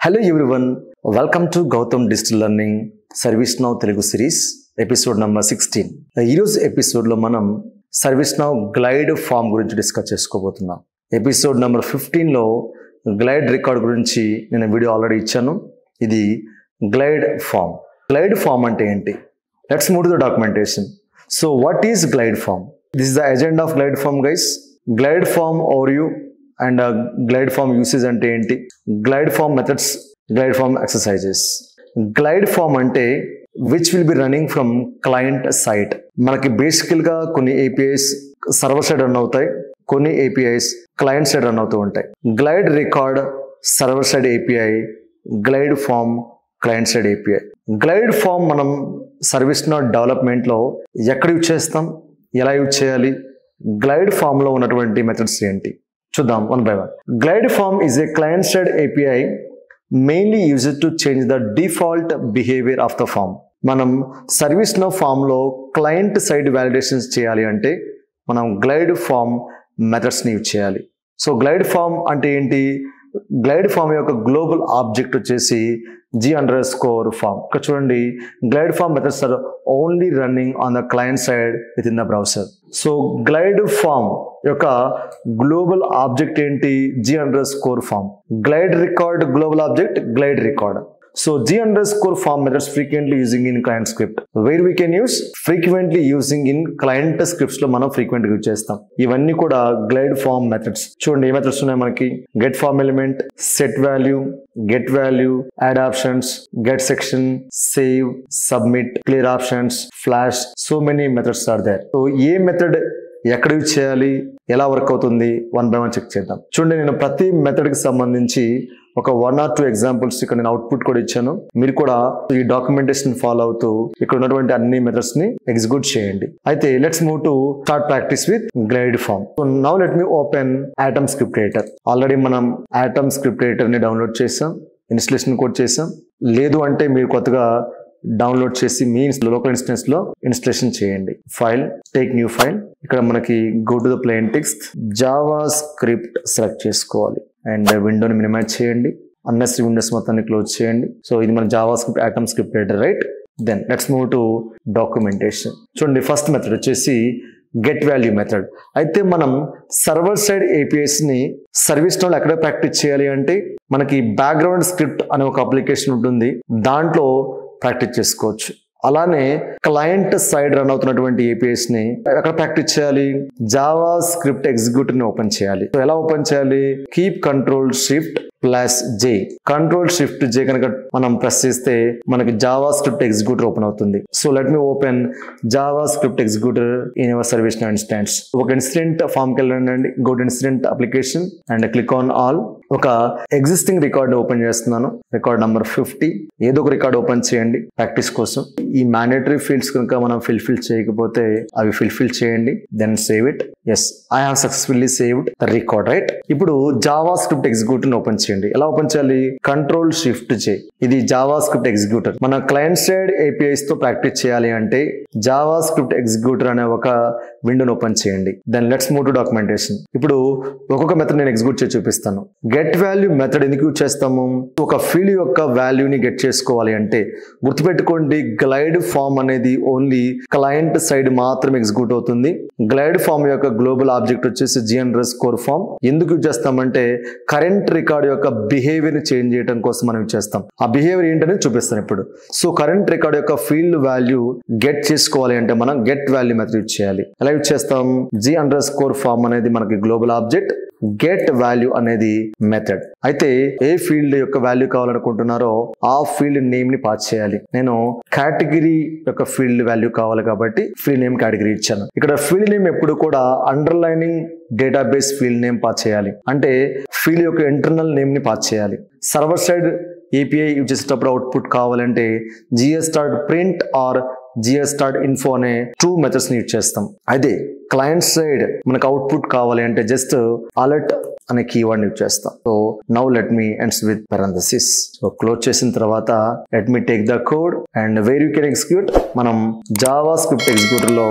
Hello everyone welcome to Gautam digital learning service now Telugu series episode number sixteen ఈరోజు ఎపిసోడ్లో మనం service now glide form గురించి discuss చేసుకోబోతున్నాం episode number ఫిఫ్టీన్లో glide record గురించి నేను వీడియో ఆల్రెడీ ఇచ్చాను ఇది గ్లైడ్ ఫామ్ గ్లైడ్ ఫామ్ అంటే ఏంటి let's move the documentation so what is glide form this is the agenda of glide form guys glide form overview and glide form usage అంటే ఏంటి glide form methods glide form exercises glide form అంటే which will be running from client side మనకి బేసికల్గా కొన్ని APIs server side run అవుతాయి కొన్ని APIs client side run అవుతూ ఉంటాయి glide record server side API glide form client side API glide form మనం service now డెవలప్మెంట్లో ఎక్కడ యూజ్ చేస్తాం ఎలా యూజ్ చేయాలి గ్లైడ్ ఫామ్లో ఉన్నటువంటి మెథడ్స్ ఏంటి చూద్దాం one by one glide form is a client side API mainly use to change the default behaviour of the form మనం సర్వీస్ నో ఫామ్లో క్లయింట్ సైడ్ వ్యాలిడేషన్స్ చేయాలి అంటే మనం గ్లైడ్ ఫామ్ మెథడ్స్ని యూజ్ చేయాలి సో గ్లైడ్ ఫామ్ అంటే ఏంటి glide form యొక్క గ్లోబల్ ఆబ్జెక్ట్ వచ్చేసి జీ అండర్ స్కోర్ ఫామ్ ఇక్కడ చూడండి glide form methods are only running on the client side within the browser so glide form యొక్క global object ఏంటి G underscore form glide record global object glide record so G underscore form methods frequently using in client script where we can use frequently using in client scripts లో మనం frequent use చేస్తాం ఇవన్నీ కూడా glide form methods చూడండి ఏ methods ఉన్నాయి మనకి get form element set value get value add options get section save submit clear options flash so many methods are there so ఏ method ఎక్కడ యూజ్ చేయాలి ఎలా వర్క్ అవుతుంది వన్ బై వన్ చెక్ చేద్దాం చూడండి నేను ప్రతి మెథడ్ కి సంబంధించి ఒక వన్ ఆర్ టూ ఎగ్జాంపుల్స్ ఇక్కడ నేను అవుట్పుట్ కూడా ఇచ్చాను మీరు కూడా ఈ డాక్యుమెంటేషన్ ఫాలో అవుతూ ఇక్కడ ఉన్నటువంటి అన్ని మెథడ్స్ ని ఎగ్జిక్యూట్ చేయండి అయితే let's move to start practice with glide form so now let me open atom script writer already మనం ఆటమ్ స్క్రిప్ట్ రైటర్ ని డౌన్లోడ్ చేసాం ఇన్స్టలేషన్ కూడా చేసాం లేదు అంటే మీరు కొత్తగా డౌన్లోడ్ చేసి మీ లోకల్ ఇన్స్టెన్స్ లో ఇన్స్టలేషన్ చేయండి ఫైల్ టేక్ న్యూ ఫైల్ ఇక్కడ మనకి go to the plain text JavaScript select చేసుకోవాలి అండ్ విండోని మినిమైజ్ చేయండి అన్నెసరీ విండోస్ మొత్తాన్ని క్లోజ్ చేయండి సో ఇది మన Java JavaScript item script writer right then let's move to documentation చూడండి ఫస్ట్ మెథడ్ వచ్చేసి గెట్ వాల్యూ మెథడ్ అయితే మనం సర్వర్ సైడ్ ఏపీఎస్ ని సర్వీస్ నోడ్ ఎక్కడ ప్రాక్టీస్ చేయాలి అంటే మనకి బ్యాక్గ్రౌండ్ స్క్రిప్ట్ అనే ఒక అప్లికేషన్ ఉంటుంది దాంట్లో ప్రాక్టీస్ చేసుకోవచ్చు అలానే క్లయింట్ సైడ్ రన్ అవుతున్నటువంటి ఏపీఎస్ ని ఎక్కడ ప్రాక్టీస్ చేయాలి జావా స్క్రిప్ట్ ఎగ్జిక్యూటివ్ ని ఓపెన్ చేయాలి సో ఎలా ఓపెన్ చేయాలి keep control shift plus J control shift J కనుక మనం ప్రెస్ చేస్తే మనకి జావా స్క్రిప్ట్ ఎగ్జిక్యూటర్ ఓపెన్ అవుతుంది so let me open JavaScript executor in your service now instance ఒక ఇన్సిడెంట్ ఫామ్ కి వెళ్ళండి go incident application and click on all ఒక existing record open చేస్తున్నాను రికార్డ్ నంబర్ ఫిఫ్టీ ఏదో ఒక record open చేయండి practice కోసం ఈ మ్యాండేటరీ ఫీల్డ్స్ కనుక మనం ఫిల్ఫిల్ చేయకపోతే అవి ఫిల్ఫిల్ చేయండి then save it yes I have successfully saved the record right ఇప్పుడు జావా స్క్రిప్ట్ ఎగ్జిక్యూటర్ ఓపెన్ చేయండి ఎలా ఓపెన్ చేయాలి కంట్రోల్ షిఫ్ట్ చే ఇది జావా స్క్రిప్ట్ ఎగ్జిక్యూటర్ మన క్లయింట్ సైడ్ ఏపీఐస్ తో ప్రాక్టీస్ చేయాలి అంటే జావా స్క్రిప్ట్ ఎగ్జిక్యూటర్ అనే ఒక విండోని ఓపెన్ చేయండి then let's move to documentation ఇప్పుడు ఒక్కొక్క మెథడ్ నేను ఎగ్జిక్యూట్ చేసి చూపిస్తాను గెట్ వాల్యూ మెథడ్ ఎందుకు యూజ్ చేస్తాము ఒక ఫీల్డ్ యొక్క వాల్యూని గెట్ చేసుకోవాలి అంటే గుర్తుపెట్టుకోండి గ్లైడ్ ఫామ్ అనేది ఓన్లీ క్లయింట్ సైడ్ మాత్రం ఎగ్జిక్యూట్ అవుతుంది గ్లైడ్ ఫామ్ యొక్క గ్లోబల్ ఆబ్జెక్ట్ వచ్చేసి జిఎన్ఆర్ స్కోర్ ఫామ్ ఎందుకు యూజ్ చేస్తామంటే కరెంట్ రికార్డ్ యొక్క బిహేవియర్ చేంజ్ చేయడం కోసం మనం యూజ్ చేస్తాం ఆ బిహేవియర్ ఏంటనేది చూపిస్తాను ఇప్పుడు సో కరెంట్ రికార్డ్ యొక్క ఫీల్డ్ వాల్యూ గెట్ చేసుకోవాలి అంటే మనం గెట్ వాల్యూ మెథడ్ యూజ్ చేయాలి ఎలా యూజ్ చేస్తాం జి అండర్ స్కోర్ ఫామ్ అనేది మనకి గ్లోబల్ ఆబ్జెక్ట్ గెట్ వాల్యూ అనేది మెథడ్ అయితే ఏ ఫీల్డ్ యొక్క వాల్యూ కావాలనుకుంటున్నారో ఆ ఫీల్డ్ నేమ్ ని పాస్ చేయాలి నేను కేటగిరీ యొక్క ఫీల్డ్ వాల్యూ కావాలి కాబట్టి ఫీల్డ్ నేమ్ కేటగిరీ ఇచ్చాను ఇక్కడ ఫీల్డ్ నేమ్ ఎప్పుడు కూడా underlining database field name pass చేయాలి అంటే ఫీల్డ్ యొక్క ఇంటర్నల్ నేమ్ ని పాస్ చేయాలి సర్వర్ సైడ్ ఏపీఐ యూజ్ చేసేటప్పుడు అవుట్పుట్ కావాలంటే GS dot print or GS dot info అనే టూ మెథడ్స్ ని యూజ్ చేస్తాం అయితే క్లయింట్ సైడ్ మనకు అవుట్పుట్ కావాలి అంటే జస్ట్ అలర్ట్ అనే కీవర్డ్ యూజ్ చేస్తాం so now let me ends with parenthesis so close చేసిన తర్వాత let me take the code and where you can execute మనం జావా స్క్రిప్ట్ ఎగ్జిక్యూటర్ లో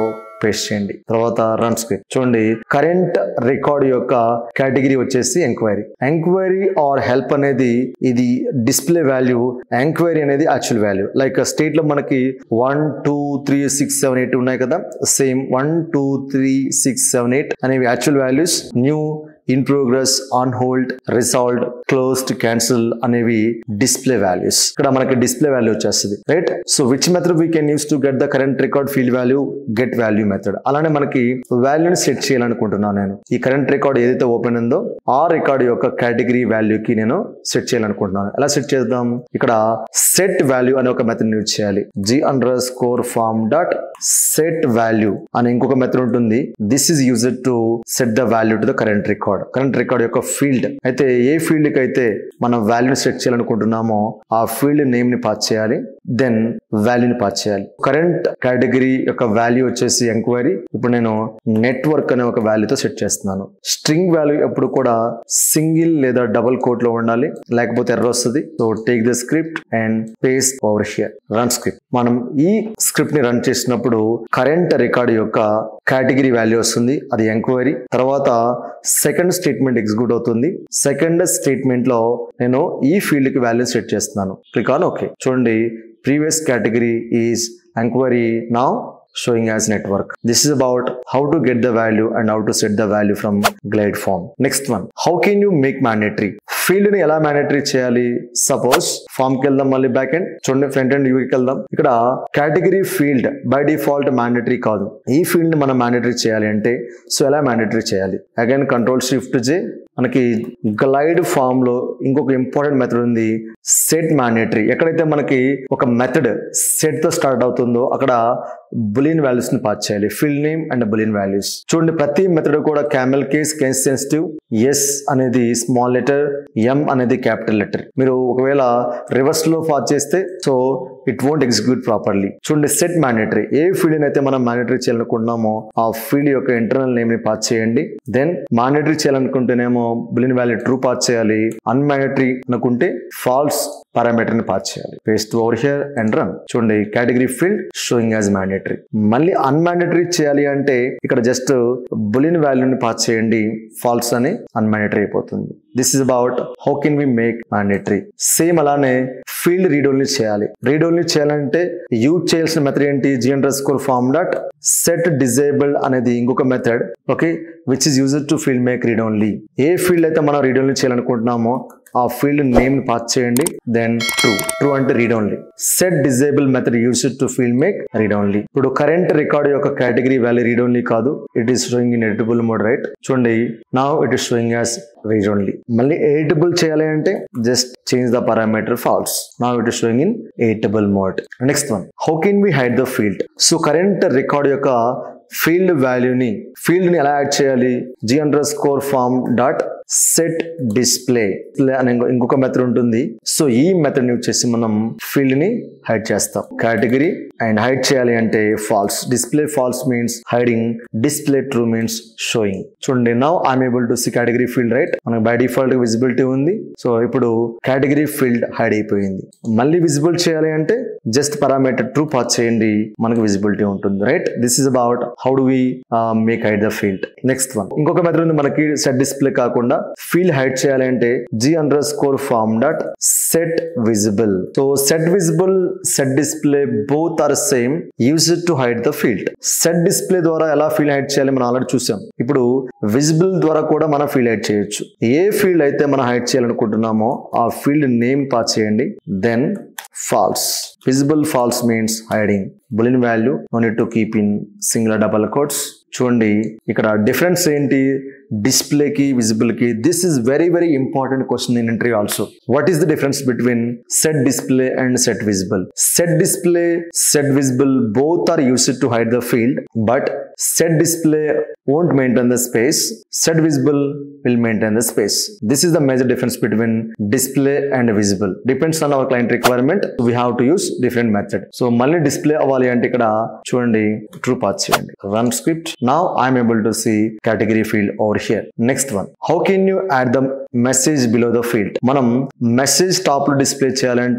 పేస్ట్ చేయండి తర్వాత రన్ స్క్రిప్ట్ చూడండి కరెంట్ రికార్డ్ యొక్క కేటగిరీ వచ్చేసి ఎంక్వైరీ ఎంక్వైరీ ఆర్ హెల్ప్ అనేది ఇది డిస్ప్లే వాల్యూ ఎంక్వైరీ అనేది యాక్చువల్ వాల్యూ లైక్ స్టేట్ లో మనకి one two three six seven eight ఉన్నాయి కదా same one two three six seven eight అనేవి actual values new in progress on hold resolved closed cancel అనేవి display values ఇక్కడ మనకి display value వచ్చేస్తుంది right so which method we can use to get the current record field value get value method అలానే మనకి వాల్యూని set చేయాలనుకుంటున్నాను నేను ఈ కరెంట్ రికార్డ్ ఏదైతే ఓపెన్ ఉందో ఆ రికార్డ్ యొక్క కేటగిరీ వాల్యూకి నేను సెట్ చేయాలనుకుంటున్నాను ఎలా సెట్ చేద్దాం ఇక్కడ సెట్ వాల్యూ అనే ఒక మెథడ్ యూజ్ చేయాలి g underscore form dot set value అనే ఇంకొక మెథడ్ ఉంటుంది this is used to set the value to the current record current record యొక్క ఫీల్డ్ అయితే ఏ ఫీల్డ్ కి అయితే మనం వాల్యూని సెట్ చేయాలనుకుంటున్నామో ఆ ఫీల్డ్ నేమ్ ని పాస్ చేయాలి దెన్ వాల్యూని పాస్ చేయాలి కరెంట్ కేటగిరీ యొక్క వాల్యూ వచ్చేసి ఎంక్వైరీ ఇప్పుడు నేను నెట్వర్క్ అనే ఒక వాల్యూతో సెట్ చేస్తున్నాను స్ట్రింగ్ వాల్యూ ఎప్పుడు కూడా సింగిల్ లేదా డబుల్ కోట్ లో ఉండాలి లేకపోతే ఎర్ర వస్తుంది so take the script and paste over here run script మనం ఈ స్క్రిప్ట్ ని రన్ చేసినప్పుడు కరెంట్ రికార్డ్ యొక్క కేటగిరీ వాల్యూ వస్తుంది అది ఎంక్వైరీ తర్వాత సెకండ్ స్టేట్మెంట్ ఎగ్జిక్యూట్ అవుతుంది సెకండ్ స్టేట్మెంట్ లో నేను ఈ ఫీల్డ్ కి వాల్యూ సెట్ చేస్తున్నాను క్లిక్ ఆన్ ఓకే చూడండి previous category is enquiry now showing as network. This is about how to get the value and how to set the value from glide form. Next one, how can you make mandatory? Field ని ఎలా mandatory చేయాలి suppose form కి వెళ్దాం మళ్ళీ back end చూడండి front end యూకి వెళ్దాం ఇక్కడ category field by default mandatory కాదు ఈ ఫీల్డ్ ని మనం మ్యాండేటరీ చేయాలి అంటే సో ఎలా మ్యాండేటరీ చేయాలి అగైన్ కంట్రోల్ షిఫ్ట్ జే మనకి గ్లైడ్ ఫామ్ లో ఇంకొక ఇంపార్టెంట్ మెథడ్ ఉంది సెట్ మ్యాండేటరీ ఎక్కడైతే మనకి ఒక మెథడ్ సెట్ తో స్టార్ట్ అవుతుందో అక్కడ బులియన్ వాల్యూస్ ని పాస్ చేయాలి field name and boolean values చూడండి ప్రతి మెథడ్ కూడా camel case case sensitive S అనేది స్మాల్ లెటర్ ఎం అనేది క్యాపిటల్ లెటర్ మీరు ఒకవేళ రివర్స్ లో పాస్ చేస్తే so it won't execute properly చూడండి సెట్ మ్యాండేటరీ ఏ ఫీల్డ్ అయితే మనం మ్యాండేటరీ చేయాలనుకుంటున్నామో ఆ ఫీల్డ్ యొక్క ఇంటర్నల్ నేమ్ ని పాస్ చేయండి దెన్ మ్యాండేటరీ చేయాలనుకుంటేనేమో బులియన్ వాల్యూ ట్రూ పాస్ చేయాలి అన్మ్యాండేటరీ అనుకుంటే ఫాల్స్ పారామీటర్ ని పాస్ చేయాలి paste over here and run చూడండి category field showing as mandatory మళ్ళీ అన్మ్యాండేటరీ చేయాలి అంటే ఇక్కడ జస్ట్ బులియన్ వాల్యూని పాస్ చేయండి ఫాల్స్ అని అన్మ్యాండేటరీ అయిపోతుంది this is about how can we make mandatory same అలానే ఫీల్డ్ రీడ్ ఓన్లీ చేయాలి రీడ్ ఓన్లీ చేయాలంటే యూజ్ చేయాల్సిన మెథడ్ ఏంటి GN score form dot set disabled అనేది ఇంకొక method okay which is used to field make read only ఏ field అయితే మనం రీడ్ ఓన్లీ చేయాలనుకుంటున్నామో ఆ ఫీల్డ్ నేమ్ పాస్ చేయండి దెన్ ట్రూ ట్రూ అంటే read only set disable method use to field make read only ఇప్పుడు కరెంట్ రికార్డ్ యొక్క category value read only కాదు it is showing in editable mode right చూడండి నా it is showing as read only మళ్ళీ editable చేయాలి అంటే just change the parameter falls నా it is showing in editable mode next one how can we hide the field so current record యొక్క field వాల్యూని field ని ఎలా add చేయాలి g underscore form dot set display అనే ఇంకో- ఇంకొక method ఉంటుంది సో ఈ మెథడ్ యూజ్ చేసి మనం ఫీల్డ్ ని హైడ్ చేస్తాం కేటగిరీ అండ్ హైడ్ చేయాలి అంటే false display false means hiding display true means showing చూడండి now I'm able to see category field right మనకు బై డిఫాల్ట్ విజిబిలిటీ ఉంది సో ఇప్పుడు కేటగిరీ ఫీల్డ్ హైడ్ అయిపోయింది మళ్ళీ విజిబుల్ చేయాలి అంటే జస్ట్ పారామీటర్ ట్రూ పాస్ చేయండి మనకు విజిబిలిటీ ఉంటుంది right this is about how do we make hide the field next one ఇంకొక మెథడ్ ఉంది మనకి సెట్ డిస్ప్లే కాకుండా ఫీల్డ్ హైడ్ చేయాలి అంటే g underscore form dot set visible so set visible set display both are same use to hide the field set display ద్వారా ఎలా field hide చేయాలి మనం ఆల్రెడీ చూసాం ఇప్పుడు విజిబుల్ ద్వారా కూడా మనం ఫీల్డ్ హైడ్ చేయొచ్చు ఏ ఫీల్డ్ అయితే మనం హైడ్ చేయాలనుకుంటున్నామో ఆ ఫీల్డ్ నేమ్ పాస్ చేయండి then false visible false means hiding boolean value no need to keep in singular double quotes చూడండి ఇక్కడ డిఫరెన్స్ ఏంటి డిస్ప్లే కి విజిబుల్ కి this is very very important question in interview also what is the difference between set display and set visible set display set visible both are used to hide the field but set display won't maintain the space set visible will maintain the space this is the major difference between display and visible depends on our client requirement we have to use different method so మళ్ళీ display అవ్వాలి అంటే ఇక్కడ చూడండి true పాత్ చేయండి run script now I'm able to see category field over here next one how can you add the message below the field మనం message top లో display చేయాలంటే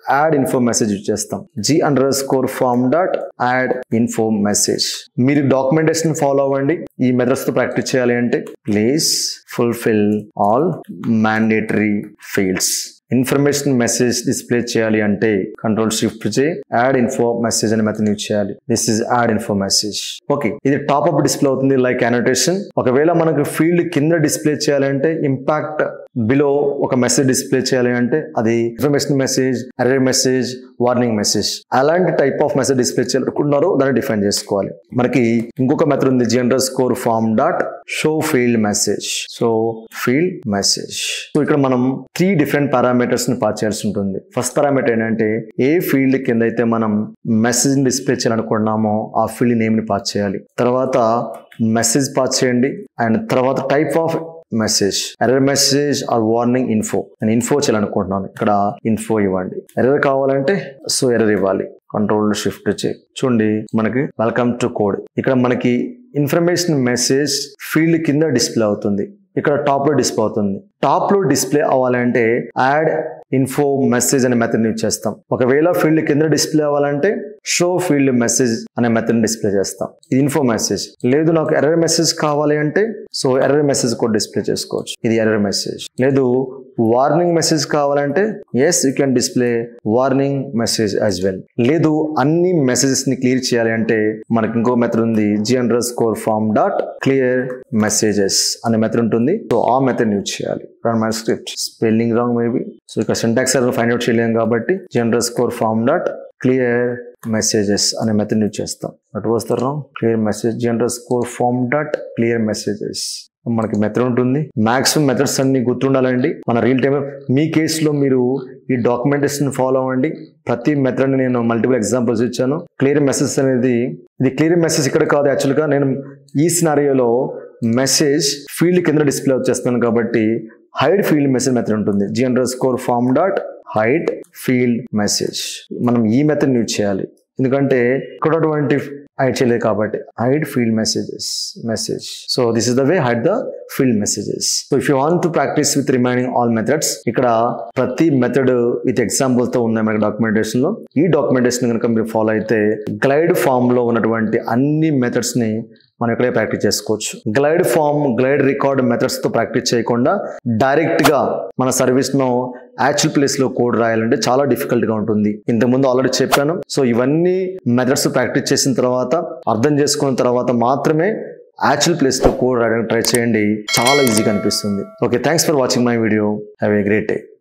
యాడ్ ఇన్ఫో మెసేజ్ యూజ్ చేస్తాం g underscore form dot add info message మీరు documentation follow అవ్వండి ఈ methods తో practice చేయాలి అంటే please fulfil all mandatory fields information message display చేయాలి అంటే కంట్రోల్ షిఫ్ట్ చే యాడ్ ఇన్ఫో మెసేజ్ అనే మెథడ్ యూజ్ చేయాలి this is add info message okay ఇది టాప్ అప్ డిస్ప్లే అవుతుంది లైక్ అనోటేషన్ ఒకవేళ మనకు ఫీల్డ్ కింద డిస్ప్లే చేయాలంటే ఇంపాక్ట్ బిలో ఒక మెసేజ్ డిస్ప్లే చేయాలి అంటే అది information message error message warning message అలాంటి టైప్ ఆఫ్ మెసేజ్ డిస్ప్లే చేయాలనుకున్నారో దాన్ని డిఫైన్ చేసుకోవాలి మనకి ఇంకొక మెథడ్ ఉంది general score form dot show field message so field message so ఇక్కడ మనం త్రీ డిఫరెంట్ పారామీటర్స్ ని పాస్ చేయాల్సి ఉంటుంది ఫస్ట్ పారామీటర్ ఏంటంటే ఏ ఫీల్డ్ కింద అయితే మనం మెసేజ్ డిస్ప్లే చేయాలనుకున్నామో ఆ ఫీల్డ్ నేమ్ ని పాస్ చేయాలి తర్వాత మెసేజ్ పాస్ చేయండి అండ్ తర్వాత type of message error message or warning info నేను ఇన్ఫో చేయాలనుకుంటున్నాను ఇక్కడ ఇన్ఫో ఇవ్వండి ఎర్రర్ కావాలంటే సో ఎర్రర్ ఇవ్వాలి కంట్రోల్ షిఫ్ట్ చేయి చూడండి మనకి వెల్కమ్ టు కోడ్ ఇక్కడ మనకి ఇన్ఫర్మేషన్ మెసేజ్ ఫీల్డ్ కింద డిస్ప్లే అవుతుంది ఇక్కడ టాప్ లో డిస్ప్లే అవుతుంది టాప్ లో డిస్ప్లే అవ్వాలంటే యాడ్ ఇన్ఫో మెసేజ్ అనే మెథడ్ యూజ్ చేస్తాం ఒకవేళ ఫీల్డ్ కింద డిస్ప్లే అవ్వాలంటే షో ఫీల్డ్ మెసేజ్ అనే మెథడ్ డిస్ప్లే చేస్తాం ఇది ఇన్ఫో మెసేజ్ లేదు నాకు ఎర్రర్ మెసేజ్ కావాలి అంటే సో ఎర్రర్ మెసేజ్ కూడా డిస్ప్లే చేసుకోవచ్చు ఇది ఎర్రర్ మెసేజ్ లేదు వార్నింగ్ మెసేజ్ కావాలంటే as you can display warning message as well లేదు అన్ని మెసేజెస్ ని క్లియర్ చేయాలి అంటే మనకి ఇంకో మెథడ్ ఉంది g underscore form dot clear messages అనే మెథడ్ ఉంటుంది సో ఆ మెథడ్ యూజ్ చేయాలి run my script spelling wrong maybe so ఇక్కడ సింటాక్స్ ఫైండ్ అవుట్ చేయలేం కాబట్టి general score form dot clear messages అనే మెథడ్ యూజ్ చేస్తాం that was the wrong clear message general score form dot clear messages మనకి method ఉంటుంది maximum methods అన్ని గుర్తుండాలండి మన రియల్ టైం మీ కేసులో మీరు ఈ డాక్యుమెంటేషన్ ఫాలో అవ్వండి ప్రతి మెథడ్ నేను మల్టిపుల్ ఎగ్జాంపుల్స్ ఇచ్చాను క్లియర్ మెసేజ్ అనేది ఇది క్లియర్ మెసేజ్ ఇక్కడ కాదు యాక్చువల్గా నేను ఈ సినారియోలో మెసేజ్ ఫీల్డ్ కింద డిస్ప్లే వచ్చేస్తాను కాబట్టి హైడ్ ఫీల్డ్ మెసేజ్ మెథడ్ ఉంటుంది g underscore form dot hide field message మనం ఈ మెథడ్ యూజ్ చేయాలి ఎందుకంటే ఇక్కడ ఉన్నటువంటి హైడ్ చేయలేదు కాబట్టి hide field messages message so this is the way hide the field messages so if you want to practice with remaining all methods ఇక్కడ ప్రతి మెథడ్ విత్ ఎగ్జాంపుల్ తో ఉన్నాయి మనకి డాక్యుమెంటేషన్ లో ఈ డాక్యుమెంటేషన్ కనుక మీరు ఫాలో అయితే గ్లైడ్ ఫామ్ లో ఉన్నటువంటి అన్ని మెథడ్స్ ని మనం ఇక్కడే ప్రాక్టీస్ చేసుకోవచ్చు glide form glide record methods తో ప్రాక్టీస్ చేయకుండా డైరెక్ట్ గా మన సర్వీస్ ను యాక్చువల్ ప్లేస్ లో కోడ్ రాయాలంటే చాలా డిఫికల్ట్ గా ఉంటుంది ఇంతకుముందు ఆల్రెడీ చెప్పాను సో ఇవన్నీ మెథడ్స్ ప్రాక్టీస్ చేసిన తర్వాత అర్థం చేసుకున్న తర్వాత మాత్రమే యాక్చువల్ ప్లేస్ లో కోడ్ రాయడానికి ట్రై చేయండి చాలా ఈజీగా అనిపిస్తుంది okay thanks for watching my video have a great day